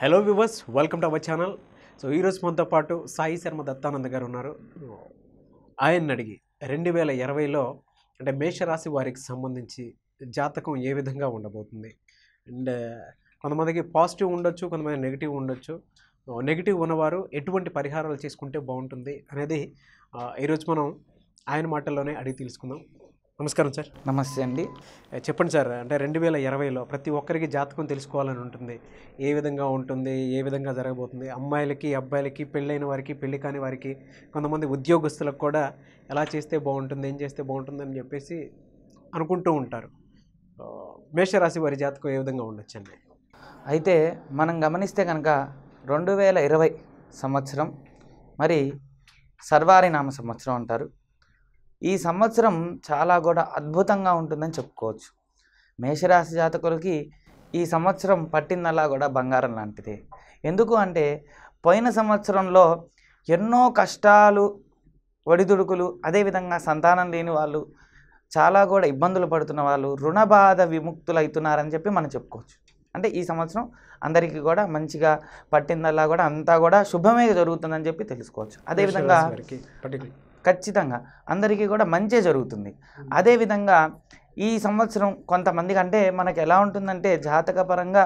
Hello viewers welcome to our channel so ఈరోజు మనతో పాటు సాయి శర్మ దత్తానంద గారు ఉన్నారు ఆయన్ని అడిగి రెండు వేల ఇరవైలో అంటే మేషరాశి వారికి సంబంధించి జాతకం ఏ విధంగా ఉండబోతుంది అండ్ కొంతమందికి పాజిటివ్ ఉండొచ్చు కొంతమంది నెగిటివ్ ఉండొచ్చు నెగిటివ్ ఉన్నవారు ఎటువంటి పరిహారాలు చేసుకుంటే బాగుంటుంది అనేది ఆ, ఈరోజు మనం ఆయన మాటల్లోనే అడిగి తెలుసుకుందాం నమస్కారం సార్ నమస్తే అండి ఏ, చెప్పండి సార్ అంటే రెండు వేల ఇరవైలో ప్రతి ఒక్కరికి జాతకం తెలుసుకోవాలని ఉంటుంది ఏ విధంగా ఉంటుంది ఏ విధంగా జరగబోతుంది అమ్మాయిలకి అబ్బాయిలకి పెళ్ళైన వారికి పెళ్లి కాని వారికి కొంతమంది ఉద్యోగస్తులకు కూడా ఎలా చేస్తే బాగుంటుంది ఏం చేస్తే బాగుంటుంది అని చెప్పేసి అనుకుంటూ ఉంటారు ఆ, మేషరాశి వారి జాతకం ఏ విధంగా ఉండొచ్చండి అయితే మనం గమనిస్తే కనుక రెండు వేల ఇరవై సంవత్సరం మరి సర్వారి నామ సంవత్సరం అంటారు ఈ సంవత్సరం చాలా కూడా అద్భుతంగా ఉంటుందని చెప్పుకోవచ్చు మేషరాశి జాతకులకి ఈ సంవత్సరం పట్టిందల్లా కూడా బంగారం లాంటిదే ఎందుకు అంటే పోయిన సంవత్సరంలో ఎన్నో కష్టాలు ఒడిదుడుకులు అదేవిధంగా సంతానం లేని వాళ్ళు చాలా కూడా ఇబ్బందులు పడుతున్న వాళ్ళు రుణ బాధ విముక్తులవుతున్నారని చెప్పి మనం చెప్పుకోవచ్చు అంటే ఈ సంవత్సరం అందరికీ కూడా మంచిగా పట్టిందల్లా కూడా అంతా కూడా శుభమే జరుగుతుందని చెప్పి తెలుసుకోవచ్చు అదేవిధంగా మేషరాశి వారికి particular- ఖచ్చితంగా అందరికీ కూడా మంచే జరుగుతుంది అదేవిధంగా ఈ సంవత్సరం కొంతమందికి అంటే మనకి ఎలా ఉంటుందంటే జాతకపరంగా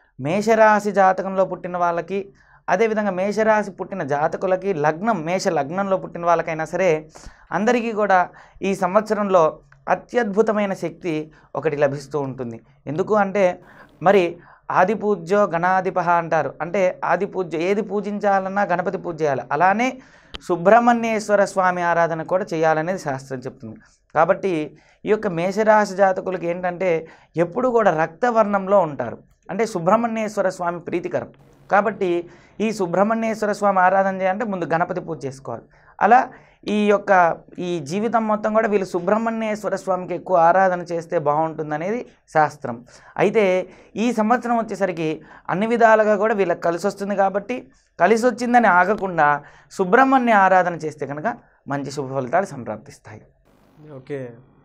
మేషరాశి జాతకంలో పుట్టిన వాళ్ళకి అదేవిధంగా మేషరాశి పుట్టిన జాతకులకి లగ్నం మేష లగ్నంలో పుట్టిన వాళ్ళకైనా సరే అందరికీ కూడా ఈ సంవత్సరంలో అత్యద్భుతమైన శక్తి ఒకటి లభిస్తూ ఉంటుంది ఎందుకు అంటే మరి ఆది పూజ్యో గణాధిప అంటారు అంటే ఆది పూజ్య ఏది పూజించాలన్నా గణపతి పూజ చేయాలి అలానే సుబ్రహ్మణ్యేశ్వర స్వామి ఆరాధన కూడా చేయాలనేది శాస్త్రం చెప్తుంది కాబట్టి ఈ యొక్క మేషరాశి జాతకులకి ఏంటంటే ఎప్పుడు కూడా రక్తవర్ణంలో ఉంటారు అంటే సుబ్రహ్మణ్యేశ్వర స్వామి ప్రీతికరం కాబట్టి ఈ సుబ్రహ్మణ్యేశ్వర స్వామి ఆరాధన చేయాలంటే ముందు గణపతి పూజ చేసుకోవాలి అలా ఈ యొక్క ఈ జీవితం మొత్తం కూడా వీళ్ళు సుబ్రహ్మణ్యేశ్వర స్వామికి ఎక్కువ ఆరాధన చేస్తే బాగుంటుందనేది శాస్త్రం అయితే ఈ సంవత్సరం వచ్చేసరికి అన్ని విధాలుగా కూడా వీళ్ళకి కలిసి వస్తుంది కాబట్టి కలిసి వచ్చిందని ఆగకుండా సుబ్రహ్మణ్య ఆరాధన చేస్తే కనుక మంచి శుభ ఫలితాలు సంప్రాప్తిస్తాయి ఓకే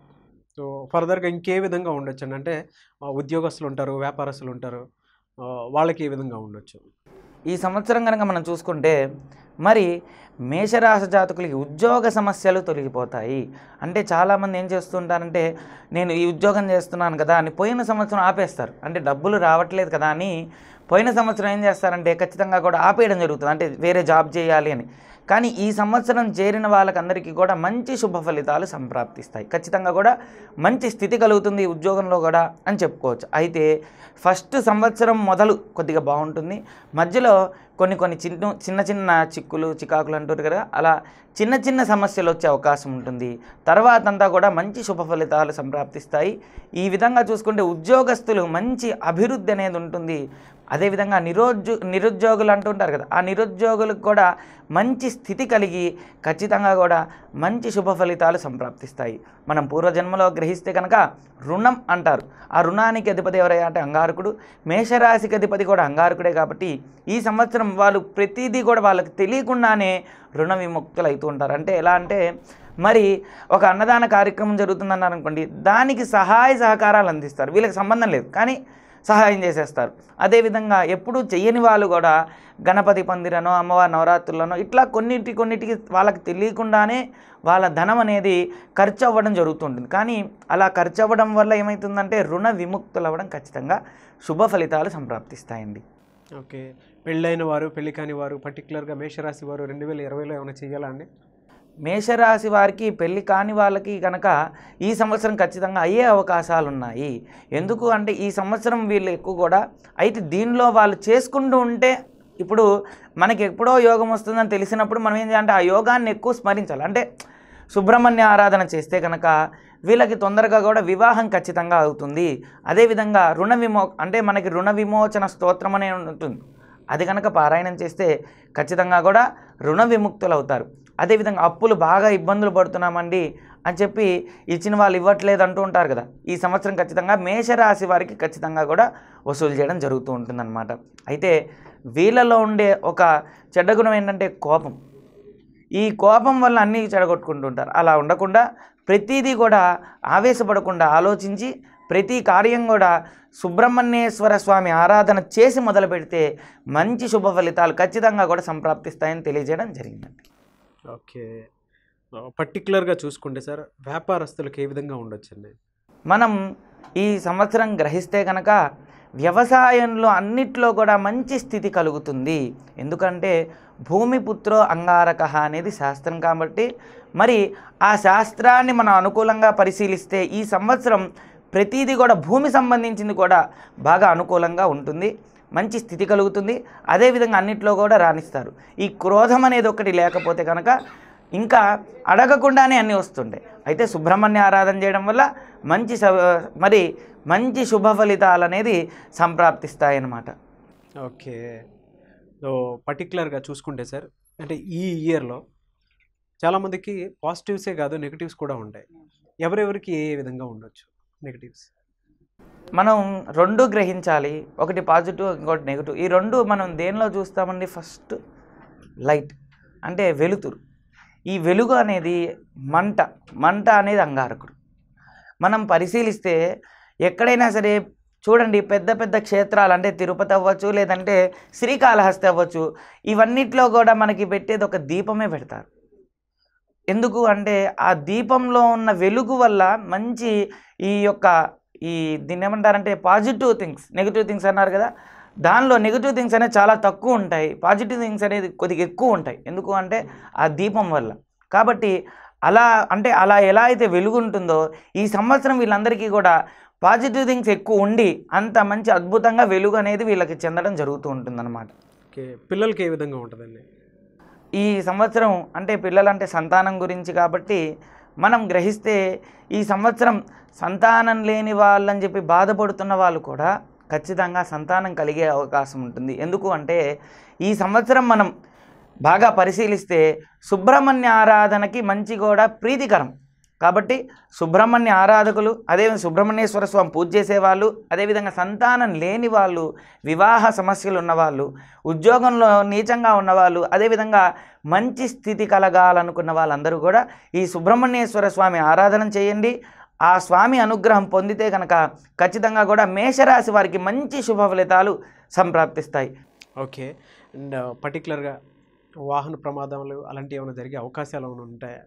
సో ఫర్దర్గా ఇంకే విధంగా ఉండొచ్చు అంటే ఆ, ఉద్యోగస్తులు ఉంటారు వ్యాపారస్తులు ఉంటారు ఆ, వాళ్ళకి ఏ విధంగా ఉండొచ్చు ఈ సంవత్సరం కనుక మనం చూసుకుంటే మరి మేషరాశి జాతకులకి ఉద్యోగ సమస్యలు తొలగిపోతాయి అంటే చాలామంది ఏం చేస్తుంటారంటే నేను ఈ ఉద్యోగం చేస్తున్నాను కదా అని పోయిన సంవత్సరం ఆపేస్తారు అంటే డబ్బులు రావట్లేదు కదా అని పోయిన సంవత్సరం ఏం చేస్తారంటే ఖచ్చితంగా కూడా ఆపేయడం జరుగుతుంది అంటే వేరే జాబ్ చేయాలి అని కానీ ఈ సంవత్సరం చేరిన వాళ్ళకందరికీ కూడా మంచి శుభ ఫలితాలు సంప్రాప్తిస్తాయి ఖచ్చితంగా కూడా మంచి స్థితి కలుగుతుంది ఈ ఉద్యోగంలో కూడా అని చెప్పుకోవచ్చు అయితే ఫస్ట్ సంవత్సరం మొదలు కొద్దిగా బాగుంటుంది మధ్యలో కొన్ని కొన్ని చిన్న చిన్న చిన్న చిక్కులు చికాకులు అంటారు కదా అలా చిన్న చిన్న సమస్యలు వచ్చే అవకాశం ఉంటుంది తర్వాత అంతా కూడా మంచి శుభ ఫలితాలు సంప్రాప్తిస్తాయి ఈ విధంగా చూసుకుంటే ఉద్యోగస్తులు మంచి అభివృద్ధి అనేది ఉంటుంది అదేవిధంగా నిరుద్యో నిరుద్యోగులు అంటుంటారు కదా ఆ నిరుద్యోగులకు కూడా మంచి స్థితి కలిగి ఖచ్చితంగా కూడా మంచి శుభ ఫలితాలు సంప్రాప్తిస్తాయి మనం పూర్వజన్మలో గ్రహిస్తే కనుక రుణం అంటారు ఆ రుణానికి అధిపతి ఎవరయ్యా అంటే అంగారకుడు మేషరాశికి అధిపతి కూడా అంగారకుడే కాబట్టి ఈ సంవత్సరం వాళ్ళు ప్రతిదీ కూడా వాళ్ళకి తెలియకుండానే రుణ విముక్తులు అవుతూ ఉంటారు అంటే ఎలా అంటే మరి ఒక అన్నదాన కార్యక్రమం జరుగుతుందన్నారు అనుకోండి దానికి సహాయ సహకారాలు అందిస్తారు వీళ్ళకి సంబంధం లేదు కానీ సహాయం చేసేస్తారు అదేవిధంగా ఎప్పుడూ చెయ్యని వాళ్ళు కూడా గణపతి పందిరనో అమ్మవారి నవరాత్రులనో ఇట్లా కొన్నిటి కొన్నిటికి వాళ్ళకి తెలియకుండానే వాళ్ళ ధనం అనేది ఖర్చు అవ్వడం జరుగుతుంటుంది కానీ అలా ఖర్చు అవ్వడం వల్ల ఏమవుతుందంటే రుణ విముక్తులు అవ్వడం ఖచ్చితంగా శుభ ఫలితాలు సంప్రాప్తిస్తాయండి ఓకే పెళ్ళైన వారు పెళ్లి కాని వారు పర్టికులర్గా మేషరాశి వారు రెండు వేల ఇరవైలో ఏమైనా చేయాలా అండి మేషరాశి వారికి పెళ్లి కాని వాళ్ళకి కనుక ఈ సంవత్సరం ఖచ్చితంగా అయ్యే అవకాశాలు ఉన్నాయి ఎందుకు అంటే ఈ సంవత్సరం వీళ్ళు ఎక్కువ కూడా అయితే దీనిలో వాళ్ళు చేసుకుంటూ ఉంటే ఇప్పుడు మనకి ఎప్పుడో యోగం వస్తుందని తెలిసినప్పుడు మనం ఏం చేయాలంటే ఆ యోగాన్ని ఎక్కువ స్మరించాలి అంటే సుబ్రహ్మణ్య ఆరాధన చేస్తే కనుక వీళ్ళకి తొందరగా కూడా వివాహం ఖచ్చితంగా అవుతుంది అదేవిధంగా రుణ విమో అంటే మనకి రుణ విమోచన స్తోత్రం అనే ఉంటుంది అది కనుక పారాయణం చేస్తే ఖచ్చితంగా కూడా రుణ విముక్తులు అవుతారు అదేవిధంగా అప్పులు బాగా ఇబ్బందులు పడుతున్నామండి అని చెప్పి ఇచ్చిన వాళ్ళు ఇవ్వట్లేదు అంటూ ఉంటారు కదా ఈ సంవత్సరం ఖచ్చితంగా మేషరాశి వారికి ఖచ్చితంగా కూడా వసూలు చేయడం జరుగుతూ ఉంటుందన్నమాట అయితే వీళ్ళలో ఉండే ఒక చెడ్డ గుణం ఏంటంటే కోపం ఈ కోపం వల్ల అన్నీ చెడగొట్టుకుంటుంటారు అలా ఉండకుండా ప్రతిదీ కూడా ఆవేశపడకుండా ఆలోచించి ప్రతి కార్యం కూడా సుబ్రహ్మణ్యేశ్వర స్వామి ఆరాధన చేసి మొదలు పెడితే మంచి శుభ ఫలితాలు ఖచ్చితంగా కూడా సంప్రాప్తిస్తాయని తెలియజేయడం జరిగిందండి ఓకే పర్టికులర్గా చూసుకుంటే సార్ వ్యాపారస్తులకు ఏ విధంగా ఉండొచ్చండి మనం ఈ సంవత్సరం గ్రహిస్తే కనుక వ్యవసాయంలో అన్నిట్లో కూడా మంచి స్థితి కలుగుతుంది ఎందుకంటే భూమిపుత్రో అంగారక అనేది శాస్త్రం కాబట్టి మరి ఆ శాస్త్రాన్ని మనం అనుకూలంగా పరిశీలిస్తే ఈ సంవత్సరం ప్రతిదీ కూడా భూమి సంబంధించింది కూడా బాగా అనుకూలంగా ఉంటుంది మంచి స్థితి కలుగుతుంది అదేవిధంగా అన్నిట్లో కూడా రాణిస్తారు ఈ క్రోధం అనేది ఒకటి లేకపోతే కనుక ఇంకా అడగకుండానే అన్నీ వస్తుంటాయి అయితే సుబ్రహ్మణ్య ఆరాధన చేయడం వల్ల మంచి స- మరి మంచి శుభ ఫలితాలు అనేది సంప్రాప్తిస్తాయన్నమాట ఓకే సో పర్టికులర్గా చూసుకుంటే సార్ అంటే ఈ ఇయర్లో చాలామందికి పాజిటివ్సే కాదు నెగిటివ్స్ కూడా ఉంటాయి ఎవరెవరికి ఏ ఏ విధంగా ఉండొచ్చు నెగిటివ్స్ మనం రెండు గ్రహించాలి ఒకటి పాజిటివ్ ఇంకోటి నెగిటివ్ ఈ రెండు మనం దేనిలో చూస్తామండి ఫస్ట్ లైట్ అంటే వెలుతురు ఈ వెలుగు అనేది మంట మంట అనేది అంగారకుడు మనం పరిశీలిస్తే ఎక్కడైనా సరే చూడండి పెద్ద పెద్ద క్షేత్రాలు అంటే తిరుపతి అవ్వచ్చు లేదంటే శ్రీకాళహస్తి అవ్వచ్చు ఇవన్నిట్లో కూడా మనకి పెట్టేది ఒక దీపమే పెడతారు ఎందుకు అంటే ఆ దీపంలో ఉన్న వెలుగు వల్ల మంచి ఈ యొక్క ఈ దీన్ని ఏమంటారంటే పాజిటివ్ థింగ్స్ నెగిటివ్ థింగ్స్ అన్నారు కదా దానిలో నెగిటివ్ థింగ్స్ అనేవి చాలా తక్కువ ఉంటాయి పాజిటివ్ థింగ్స్ అనేది కొద్దిగా ఎక్కువ ఉంటాయి ఎందుకు అంటే ఆ దీపం వల్ల కాబట్టి అలా అంటే అలా ఎలా అయితే వెలుగు ఉంటుందో ఈ సంవత్సరం వీళ్ళందరికీ కూడా పాజిటివ్ థింగ్స్ ఎక్కువ ఉండి అంత మంచి అద్భుతంగా వెలుగు అనేది వీళ్ళకి చెందడం జరుగుతూ ఉంటుందన్నమాట ఓకే పిల్లలకి ఏ విధంగా ఉంటుందండి ఈ సంవత్సరం అంటే పిల్లలంటే సంతానం గురించి కాబట్టి మనం గ్రహిస్తే ఈ సంవత్సరం సంతానం లేని వాళ్ళని చెప్పి బాధపడుతున్న వాళ్ళు కూడా ఖచ్చితంగా సంతానం కలిగే అవకాశం ఉంటుంది ఎందుకు అంటే ఈ సంవత్సరం మనం బాగా పరిశీలిస్తే సుబ్రహ్మణ్య ఆరాధనకి మంచి కూడా ప్రీతికరం కాబట్టి సుబ్రహ్మణ్య ఆరాధకులు అదేవిధంగా సుబ్రహ్మణ్యేశ్వర స్వామి పూజ చేసేవాళ్ళు అదేవిధంగా సంతానం లేని వాళ్ళు వివాహ సమస్యలు ఉన్నవాళ్ళు ఉద్యోగంలో నీచంగా ఉన్నవాళ్ళు అదేవిధంగా మంచి స్థితి కలగాలనుకున్న వాళ్ళందరూ కూడా ఈ సుబ్రహ్మణ్యేశ్వర స్వామి ఆరాధన చేయండి ఆ స్వామి అనుగ్రహం పొందితే కనుక ఖచ్చితంగా కూడా మేషరాశి వారికి మంచి శుభ ఫలితాలు సంప్రాప్తిస్తాయి ఓకే అండ్ పర్టికులర్గా వాహన ప్రమాదాలు అలాంటివి ఏమైనా జరిగే అవకాశాలు ఏమైనా ఉంటాయా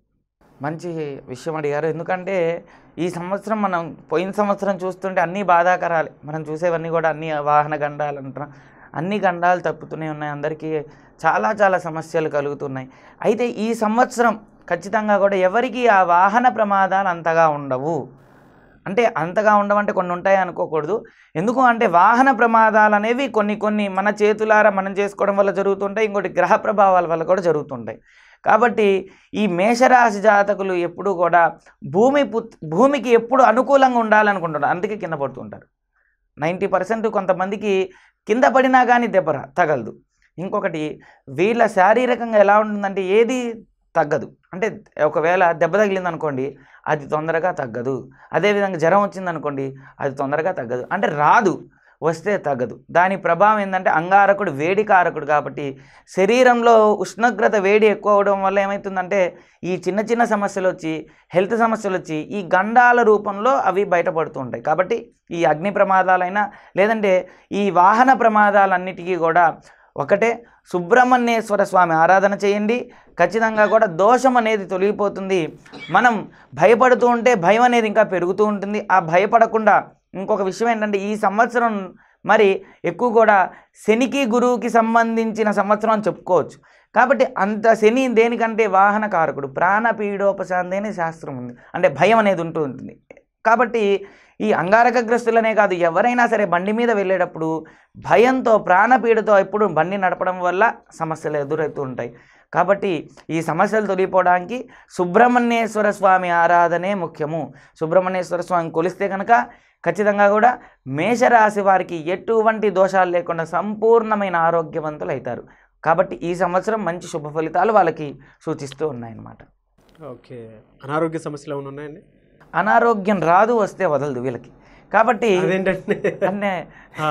మంచి విషయం అడిగారు ఎందుకంటే ఈ సంవత్సరం మనం పోయిన సంవత్సరం చూస్తుంటే అన్ని బాధాకరాలే మనం చూసేవన్నీ కూడా అన్ని వాహన గండాలు అంటున్నాం అన్ని గండాలు తప్పుతూనే ఉన్నాయి అందరికీ చాలా చాలా సమస్యలు కలుగుతున్నాయి అయితే ఈ సంవత్సరం ఖచ్చితంగా కూడా ఎవరికి ఆ వాహన ప్రమాదాలు అంతగా ఉండవు అంటే అంతగా ఉండవంటే కొన్ని ఉంటాయి అనుకోకూడదు ఎందుకు అంటే వాహన ప్రమాదాలు అనేవి కొన్ని కొన్ని మన చేతులారా మనం చేసుకోవడం వల్ల జరుగుతుంటాయి ఇంకోటి గ్రహ ప్రభావాల వల్ల కూడా జరుగుతుంటాయి కాబట్టి ఈ మేషరాశి జాతకులు ఎప్పుడు కూడా భూమి పుత్ భూమికి ఎప్పుడు అనుకూలంగా ఉండాలనుకుంటున్నారు అందుకే కింద పడుతుంటారు నైంటీ పర్సెంట్ కొంతమందికి కింద పడినా కానీ దెబ్బ రా- తగలదు ఇంకొకటి వీళ్ళ శారీరకంగా ఎలా ఉంటుందంటే ఏది తగ్గదు అంటే ఒకవేళ దెబ్బ తగిలింది అనుకోండి అది తొందరగా తగ్గదు అదేవిధంగా జ్వరం వచ్చింది అనుకోండి అది తొందరగా తగ్గదు అంటే రాదు వస్తే తగ్గదు దాని ప్రభావం ఏంటంటే అంగారకుడు వేడి కారకుడు కాబట్టి శరీరంలో ఉష్ణోగ్రత వేడి ఎక్కువ అవడం వల్ల ఏమవుతుందంటే ఈ చిన్న చిన్న సమస్యలు వచ్చి హెల్త్ సమస్యలు వచ్చి ఈ గండాల రూపంలో అవి బయటపడుతూ ఉంటాయి కాబట్టి ఈ అగ్ని ప్రమాదాలైనా లేదంటే ఈ వాహన ప్రమాదాలన్నిటికీ కూడా ఒకటే సుబ్రహ్మణ్యేశ్వర స్వామి ఆరాధన చేయండి ఖచ్చితంగా కూడా దోషం అనేది తొలగిపోతుంది మనం భయపడుతూ ఉంటే భయం అనేది ఇంకా పెరుగుతూ ఉంటుంది ఆ భయపడకుండా ఇంకొక విషయం ఏంటంటే ఈ సంవత్సరం మరి ఎక్కువ కూడా శనికి గురువుకి సంబంధించిన సంవత్సరం అని చెప్పుకోవచ్చు కాబట్టి అంత శని దేనికంటే వాహన కారకుడు ప్రాణపీడోపశాంతి అనే శాస్త్రం ఉంది అంటే భయం అనేది ఉంటూ ఉంటుంది కాబట్టి ఈ అంగారకగ్రస్తులనే కాదు ఎవరైనా సరే బండి మీద వెళ్ళేటప్పుడు భయంతో ప్రాణపీడతో ఎప్పుడు బండి నడపడం వల్ల సమస్యలు ఎదురవుతూ ఉంటాయి కాబట్టి ఈ సమస్యలు తొలగిపోవడానికి సుబ్రహ్మణ్యేశ్వర స్వామి ఆరాధనే ముఖ్యము సుబ్రహ్మణ్యేశ్వర స్వామిని కొలిస్తే కనుక ఖచ్చితంగా కూడా మేషరాశి వారికి ఎటువంటి దోషాలు లేకుండా సంపూర్ణమైన ఆరోగ్యవంతులు అవుతారు కాబట్టి ఈ సంవత్సరం మంచి శుభ ఫలితాలు వాళ్ళకి సూచిస్తూ ఉన్నాయన్నమాట ఓకే అనారోగ్య సమస్యలు ఏమైనా ఉన్నాయండి అనారోగ్యం రాదు వస్తే వదలదు వీళ్ళకి కాబట్టి అదేంటంటే అంటే ఆ,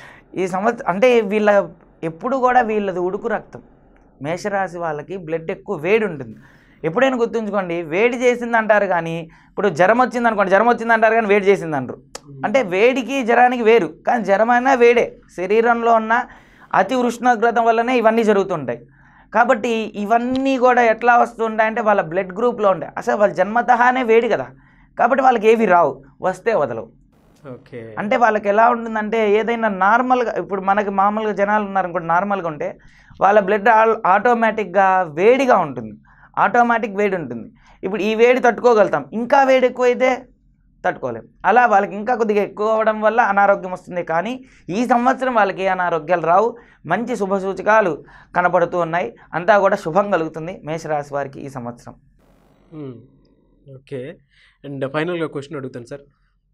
ఈ సంవత్సరం అంటే వీళ్ళ ఎప్పుడు కూడా వీళ్ళది ఉడుకు రక్తం మేషరాశి వాళ్ళకి బ్లడ్ ఎక్కువ వేడి ఉంటుంది ఎప్పుడైనా గుర్తుంచుకోండి వేడి చేసింది అంటారు కానీ ఇప్పుడు జ్వరం వచ్చింది అనుకోండి జ్వరం వచ్చింది అంటారు కానీ వేడి చేసింది అంటారు అంటే వేడికి జ్వరానికి వేరు కానీ జ్వరం అయినా వేడే శరీరంలో ఉన్న అతి ఉష్ణోగ్రత వల్లనే ఇవన్నీ జరుగుతుంటాయి కాబట్టి ఇవన్నీ కూడా ఎట్లా వస్తుంటాయి అంటే వాళ్ళ బ్లడ్ గ్రూప్లో ఉంటాయి అసలు వాళ్ళ జన్మతహానే వేడి కదా కాబట్టి వాళ్ళకి ఏవి రావు వస్తే వదలవు ఓకే అంటే వాళ్ళకి ఎలా ఉంటుందంటే ఏదైనా నార్మల్గా ఇప్పుడు మనకి మామూలుగా జనాలు ఉన్నారు అనుకోండి నార్మల్గా ఉంటే వాళ్ళ బ్లడ్ ఆటోమేటిక్గా వేడిగా ఉంటుంది ఆటోమేటిక్ వేడి ఉంటుంది ఇప్పుడు ఈ వేడి తట్టుకోగలుగుతాం ఇంకా వేడి ఎక్కువైతే తట్టుకోలేం అలా వాళ్ళకి ఇంకా కొద్దిగా ఎక్కువ అవ్వడం వల్ల అనారోగ్యం వస్తుంది కానీ ఈ సంవత్సరం వాళ్ళకి ఏ అనారోగ్యాలు రావు మంచి శుభ సూచకాలు కనపడుతూ ఉన్నాయి అంతా కూడా శుభం కలుగుతుంది మేషరాశి వారికి ఈ సంవత్సరం మ్మ్. ఓకే అండ్ ఫైనల్గా క్వశ్చన్ అడుగుతాను సార్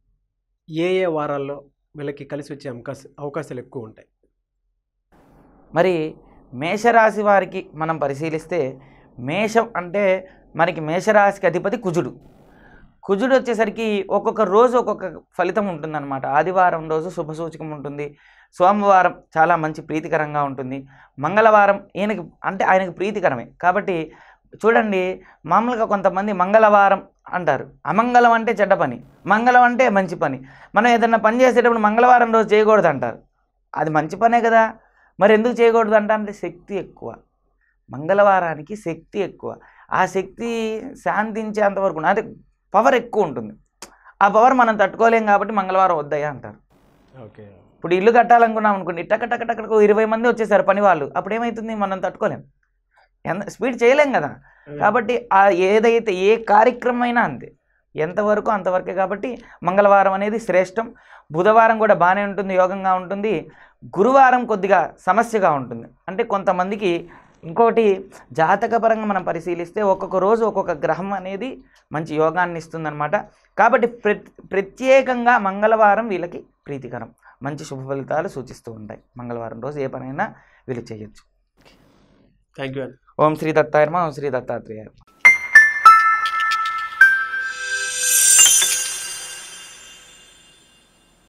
ఏ ఏ వారాల్లో వీళ్ళకి కలిసి వచ్చే అవకాశ అవకాశాలు ఎక్కువ ఉంటాయి మరి మేషరాశి వారికి మనం పరిశీలిస్తే మేషం అంటే మనకి మేషరాశికి అధిపతి కుజుడు కుజుడు వచ్చేసరికి ఒక్కొక్క రోజు ఒక్కొక్క ఫలితం ఉంటుందన్నమాట ఆదివారం రోజు శుభసూచకం ఉంటుంది సోమవారం చాలా మంచి ప్రీతికరంగా ఉంటుంది మంగళవారం ఈయనకి అంటే ఆయనకి ప్రీతికరమే కాబట్టి చూడండి మామూలుగా కొంతమంది మంగళవారం అంటారు అమంగళం అంటే చెడ్డ పని మంగళం అంటే మంచి పని మనం ఏదైనా పని చేసేటప్పుడు మంగళవారం రోజు చేయకూడదు అంటారు అది మంచి పనే కదా మరి ఎందుకు చేయకూడదు అంట అంటే శక్తి ఎక్కువ మంగళవారానికి శక్తి ఎక్కువ ఆ శక్తి శాంతించేంత వరకు అంటే పవర్ ఎక్కువ ఉంటుంది ఆ పవర్ మనం తట్టుకోలేం కాబట్టి మంగళవారం వద్దయ్యా అంటారు ఓకే ఇప్పుడు ఇల్లు కట్టాలనుకున్నాం అనుకోండి టక టక టక టక ఓ ఇరవై మంది వచ్చేసారు పని వాళ్ళు అప్పుడు ఏమవుతుంది మనం తట్టుకోలేం ఎంత స్పీడ్ చేయలేం కదా కాబట్టి ఆ ఏదైతే ఏ కార్యక్రమం అయినా అంతే ఎంతవరకు అంతవరకే కాబట్టి మంగళవారం అనేది శ్రేష్టం బుధవారం కూడా బాగానే ఉంటుంది యోగంగా ఉంటుంది గురువారం కొద్దిగా సమస్యగా ఉంటుంది అంటే కొంతమందికి ఇంకోటి జాతకపరంగా మనం పరిశీలిస్తే ఒక్కొక్క రోజు ఒక్కొక్క గ్రహం అనేది మంచి యోగాన్ని ఇస్తుందన్నమాట కాబట్టి ప్ర ప్రత్యేకంగా మంగళవారం వీళ్ళకి ప్రీతికరం మంచి శుభ ఫలితాలు సూచిస్తూ ఉంటాయి మంగళవారం రోజు ఏ పనైనా వీళ్ళు చేయొచ్చు థ్యాంక్ యూ అండి ఓం శ్రీ దత్తాయర్మ ఓం శ్రీ దత్తాత్రేయ